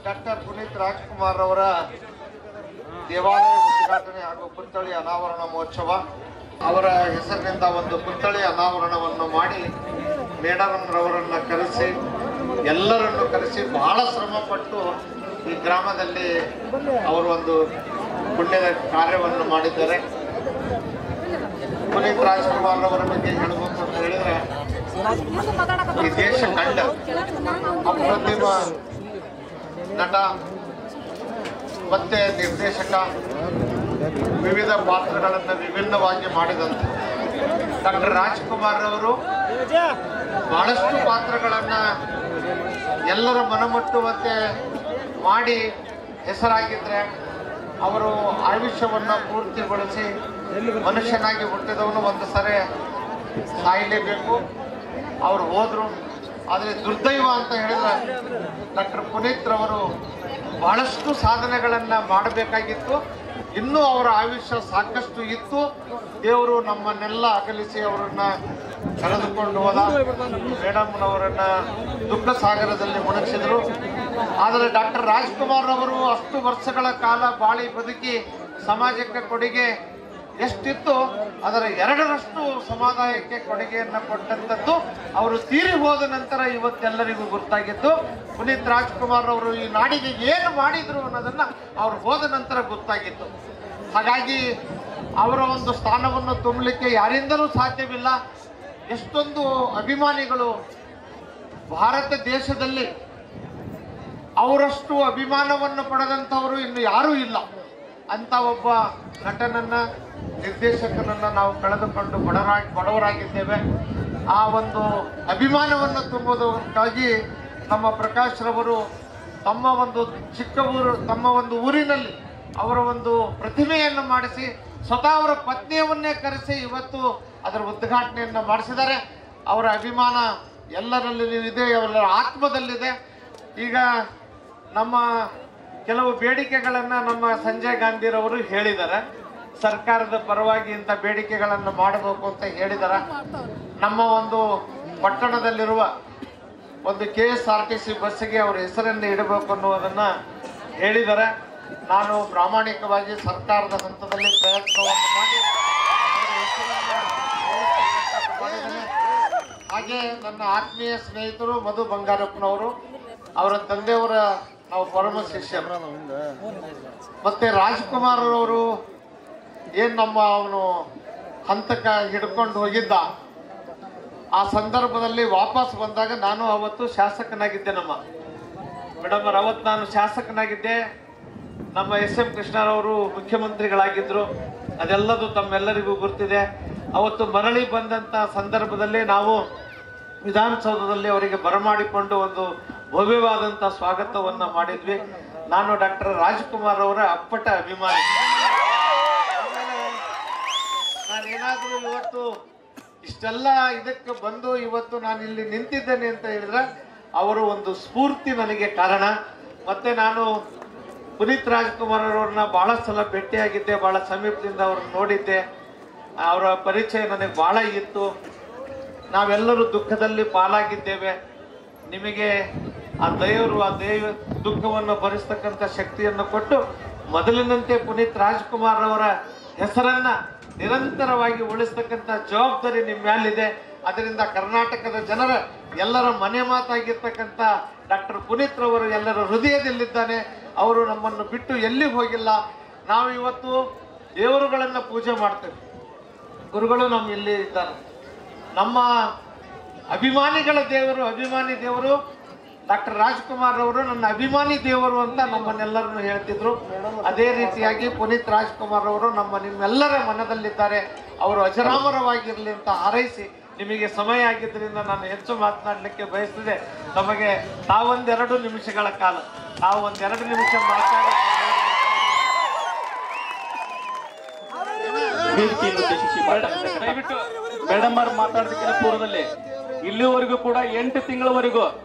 Doctor Puneeth Rajkumar ಅವರ ದೇವಾಲಯ ಉದ್ಘಾಟನೆ ಹಾಗೂ ಪುತ್ಥಳಿ ಅನಾವರಣ ಮಹೋತ್ಸವ ಅವರ ಹೆಸರಿನಿಂದ ಒಂದು ಪುತ್ಥಳಿ ಅನಾವರಣವನ್ನು ಮಾಡಿ ಮೇಡಮ್ರವರನ್ನ ಕರೆಸಿ ಎಲ್ಲರನ್ನು ಕರೆಸಿ ಬಹಳ ಶ್ರಮ ಪಟ್ಟು ಈ ಗ್ರಾಮದಲ್ಲಿ ಅವರು ಒಂದು ಪುಣ್ಯದ ಕಾರ್ಯವನ್ನು ಮಾಡಿದ್ದಾರೆ ಪುನೀತ್ ರಾಜ್ಕುಮಾರ್ ಅವರ ಬಗ್ಗೆ ಹೇಳಬೇಕು ಅಂತ ಹೇಳಿದ್ರೆ ಈ ದೇಶ ಕಂಡ ಅಪ್ರತಿಮ ನಟ ಮತ್ತೆ ನಿರ್ದೇಶಕ ವಿವಿಧ ಪಾತ್ರಗಳನ್ನು ವಿಭಿನ್ನವಾಗಿ ಮಾಡಿದಂತ ಡಾಕ್ಟರ್ ರಾಜ್ಕುಮಾರ್ ಅವರು ಬಹಳಷ್ಟು ಪಾತ್ರಗಳನ್ನ ಎಲ್ಲರ ಮನಮುಟ್ಟುವಂತೆ ಮಾಡಿ ಹೆಸರಾಗಿದ್ರೆ ಅವರು ಆಯುಷ್ಯವನ್ನ ಪೂರ್ತಿಗೊಳಿಸಿ ಮನುಷ್ಯನಾಗಿ ಹುಟ್ಟಿದವನು ಒಂದು ಸರಿ ಸಾಯಲೇಬೇಕು ಅವ್ರು ಹೋದ್ರು ಆದರೆ ದುರ್ದೈವ ಅಂತ ಹೇಳಿದ್ರೆ ಡಾಕ್ಟರ್ ಪುನೀತ್ ರವರು ಬಹಳಷ್ಟು ಸಾಧನೆಗಳನ್ನ ಮಾಡಬೇಕಾಗಿತ್ತು ಇನ್ನೂ ಅವರ ಆಯುಷ್ಯ ಸಾಕಷ್ಟು ಇತ್ತು ದೇವರು ನಮ್ಮನ್ನೆಲ್ಲ ಅಗಲಿಸಿ ಅವರನ್ನ ಕರೆದುಕೊಂಡು ಹೋದ ಮೇಡಮ್ನವರನ್ನ ದುಃಖ ಸಾಗರದಲ್ಲಿ ಮುಣಗಿಸಿದರು ಆದರೆ ಡಾಕ್ಟರ್ ರಾಜ್ಕುಮಾರ್ ಅವರು ಅಷ್ಟು ವರ್ಷಗಳ ಕಾಲ ಬಾಳಿ ಬದುಕಿ ಸಮಾಜಕ್ಕೆ ಕೊಡುಗೆ ಎಷ್ಟಿತ್ತು ಅದರ ಎರಡರಷ್ಟು ಸಮುದಾಯಕ್ಕೆ ಕೊಡುಗೆಯನ್ನು ಕೊಟ್ಟಂಥದ್ದು ಅವರು ತೀರಿ ಹೋದ ನಂತರ ಇವತ್ತೆಲ್ಲರಿಗೂ ಗೊತ್ತಾಗಿದ್ದು ಪುನೀತ್ ರಾಜ್ಕುಮಾರ್ ಅವರು ಈ ನಾಡಿಗೆ ಏನು ಮಾಡಿದ್ರು ಅನ್ನೋದನ್ನ ಅವ್ರು ಹೋದ ನಂತರ ಗೊತ್ತಾಗಿತ್ತು ಹಾಗಾಗಿ ಅವರ ಒಂದು ಸ್ಥಾನವನ್ನು ತುಂಬಲಿಕ್ಕೆ ಯಾರಿಂದಲೂ ಸಾಧ್ಯವಿಲ್ಲ ಎಷ್ಟೊಂದು ಅಭಿಮಾನಿಗಳು ಭಾರತ ದೇಶದಲ್ಲಿ ಅವರಷ್ಟು ಅಭಿಮಾನವನ್ನು ಪಡೆದಂಥವರು ಇನ್ನು ಯಾರೂ ಇಲ್ಲ ಅಂತ ಒಬ್ಬ ನಟನನ್ನ ನಿರ್ದೇಶಕನನ್ನ ನಾವು ಕಳೆದುಕೊಂಡು ಬಡವರಾಗಿ ಬಡವರಾಗಿದ್ದೇವೆ ಆ ಒಂದು ಅಭಿಮಾನವನ್ನು ತುಂಬುವುದಕ್ಕಾಗಿ ನಮ್ಮ ಪ್ರಕಾಶ್ ರವರು ತಮ್ಮ ಒಂದು ಚಿಕ್ಕ ಊರು ತಮ್ಮ ಒಂದು ಊರಿನಲ್ಲಿ ಅವರ ಒಂದು ಪ್ರತಿಮೆಯನ್ನು ಮಾಡಿಸಿ ಸ್ವತಃ ಅವರ ಪತ್ನಿಯವನ್ನೇ ಕರೆಸಿ ಇವತ್ತು ಅದರ ಉದ್ಘಾಟನೆಯನ್ನು ಮಾಡಿಸಿದ್ದಾರೆ ಅವರ ಅಭಿಮಾನ ಎಲ್ಲರಲ್ಲಿ ಇದೆ ಅವರ ಆತ್ಮದಲ್ಲಿದೆ ಈಗ ನಮ್ಮ ಕೆಲವು ಬೇಡಿಕೆಗಳನ್ನು ನಮ್ಮ ಸಂಜಯ್ ಗಾಂಧಿರವರು ಹೇಳಿದ್ದಾರೆ ಸರ್ಕಾರದ ಪರವಾಗಿ ಇಂಥ ಬೇಡಿಕೆಗಳನ್ನು ಮಾಡಬೇಕು ಅಂತ ಹೇಳಿದ್ದಾರೆ ನಮ್ಮ ಒಂದು ಪಟ್ಟಣದಲ್ಲಿರುವ ಒಂದು K S R T C ಬಸ್ಸಿಗೆ ಅವರ ಹೆಸರನ್ನು ಇಡಬೇಕು ಅನ್ನುವುದನ್ನ ಹೇಳಿದ್ದಾರೆ ನಾನು ಪ್ರಾಮಾಣಿಕವಾಗಿ ಸರ್ಕಾರದ ಹಂತದಲ್ಲಿ ಪ್ರಯತ್ನವನ್ನು ಮಾಡಿ ಅವರ ಹೆಸರನ್ನ ಉಳಿಸ್ತಕ್ಕಂಥದ್ದು ಮಾಡಿದ್ದೇನೆ. ಹಾಗೆ ನನ್ನ ಆತ್ಮೀಯ ಸ್ನೇಹಿತರು ಮಧು ಬಂಗಾರಪ್ಪನವರು ಅವರ ತಂದೆಯವರ ನಾವು ಪರಮ ಶಿಷ್ಯರು ಮತ್ತೆ ರಾಜ್ಕುಮಾರ್ ಅವರು ಏನ್ ನಮ್ಮ ಅವನು ಹಂತಕ ಹಿಡ್ಕೊಂಡು ಹೋಗಿದ್ದ ಆ ಸಂದರ್ಭದಲ್ಲಿ ವಾಪಸ್ ಬಂದಾಗ ನಾನು ಅವತ್ತು ಶಾಸಕನಾಗಿದ್ದೆ ನಮ್ಮ ಮೇಡಮ್ ಅವತ್ತು ನಾನು ಶಾಸಕನಾಗಿದ್ದೆ ನಮ್ಮ ಎಸ್ ಎಂ ಕೃಷ್ಣರವರು ಮುಖ್ಯಮಂತ್ರಿಗಳಾಗಿದ್ರು ಅದೆಲ್ಲದು ತಮ್ಮೆಲ್ಲರಿಗೂ ಗುರ್ತಿದೆ ಅವತ್ತು ಮರಳಿ ಬಂದಂತ ಸಂದರ್ಭದಲ್ಲಿ ನಾವು ವಿಧಾನಸೌಧದಲ್ಲಿ ಅವರಿಗೆ ಬರಮಾಡಿಕೊಂಡು ಒಂದು ಭವ್ಯವಾದಂಥ ಸ್ವಾಗತವನ್ನ ಮಾಡಿದ್ವಿ ನಾನು ಡಾಕ್ಟರ್ ರಾಜ್ಕುಮಾರ್ ಅವರ ಅಪ್ಪಟ ಅಭಿಮಾನಿ ನಾನೇನಾದ್ರೂ ಇವತ್ತು ಇಷ್ಟೆಲ್ಲ ಇದಕ್ಕೆ ಬಂದು ಇವತ್ತು ನಾನು ಇಲ್ಲಿ ನಿಂತಿದ್ದೇನೆ ಅಂತ ಹೇಳಿದ್ರೆ ಅವರು ಒಂದು ಸ್ಫೂರ್ತಿ ನನಗೆ ಕಾರಣ ಮತ್ತೆ ನಾನು ಪುನೀತ್ ರಾಜ್ಕುಮಾರ್ ಅವರನ್ನ ಬಹಳ ಸಲ ಭೇಟಿಯಾಗಿದ್ದೆ ಬಹಳ ಸಮೀಪದಿಂದ ಅವ್ರನ್ನ ನೋಡಿದ್ದೆ ಅವರ ಪರಿಚಯ ನನಗೆ ಬಹಳ ಇತ್ತು ನಾವೆಲ್ಲರೂ ದುಃಖದಲ್ಲಿ ಪಾಲಾಗಿದ್ದೇವೆ ನಿಮಗೆ ಆ ದೇವರು ಆ ದೇವ ದುಃಖವನ್ನು ಭರಿಸ್ತಕ್ಕಂಥ ಶಕ್ತಿಯನ್ನು ಕೊಟ್ಟು ಮೊದಲಿನಂತೆ ಪುನೀತ್ ರಾಜ್ಕುಮಾರ್ ಅವರ ಹೆಸರನ್ನ ನಿರಂತರವಾಗಿ ಉಳಿಸ್ತಕ್ಕಂಥ ಜವಾಬ್ದಾರಿ ನಿಮ್ಮ ಮೇಲಿದೆ ಅದರಿಂದ ಕರ್ನಾಟಕದ ಜನರ ಎಲ್ಲರ ಮನೆ ಮಾತಾಗಿರ್ತಕ್ಕಂಥ ಡಾಕ್ಟರ್ ಪುನೀತ್ ರವರು ಎಲ್ಲರ ಹೃದಯದಲ್ಲಿದ್ದಾನೆ ಅವರು ನಮ್ಮನ್ನು ಬಿಟ್ಟು ಎಲ್ಲಿ ಹೋಗಿಲ್ಲ ನಾವು ಇವತ್ತು ದೇವರುಗಳನ್ನು ಪೂಜೆ ಮಾಡ್ತೇವೆ ಗುರುಗಳು ನಮ್ಮ ಇಲ್ಲಿ ಇದ್ದಾರೆ ನಮ್ಮ ಅಭಿಮಾನಿಗಳ ದೇವರು ಅಭಿಮಾನಿ ದೇವರು ಡಾಕ್ಟರ್ ರಾಜ್ಕುಮಾರ್ ಅವರು ನನ್ನ ಅಭಿಮಾನಿ ದೇವರು ಅಂತ ನಮ್ಮನ್ನೆಲ್ಲರನ್ನು ಹೇಳ್ತಿದ್ರು ಅದೇ ರೀತಿಯಾಗಿ ಪುನೀತ್ ರಾಜ್ಕುಮಾರ್ ಅವರು ನಮ್ಮ ನಿಮ್ಮೆಲ್ಲರ ಮನದಲ್ಲಿದ್ದಾರೆ ಅವರು ಅಜರಾಮರವಾಗಿರಲಿ ಅಂತ ಹಾರೈಸಿ ನಿಮಗೆ ಸಮಯ ಆಗಿದ್ದರಿಂದ ನಾನು ಹೆಚ್ಚು ಮಾತನಾಡಲಿಕ್ಕೆ ಬಯಸ್ತಿದೆ ತಮಗೆ ತಾವೊಂದೆರಡು ನಿಮಿಷಗಳ ಕಾಲ ತಾವು ಒಂದೆರಡು ನಿಮಿಷ ಮಾತಾಡಿ ವೇದಿಕೆಯನ್ನು ಉದ್ದೇಶಿಸಿ ಮೇಡಮ್ ದಯವಿಟ್ಟು ಮೇಡಮ್ ಅವ್ರು ಮಾತಾಡೋದಕ್ಕಿಂತ ಪೂರ್ವದಲ್ಲಿ ಇಲ್ಲಿವರೆಗೂ ಕೂಡ ಎಂಟು ತಿಂಗಳವರೆಗೂ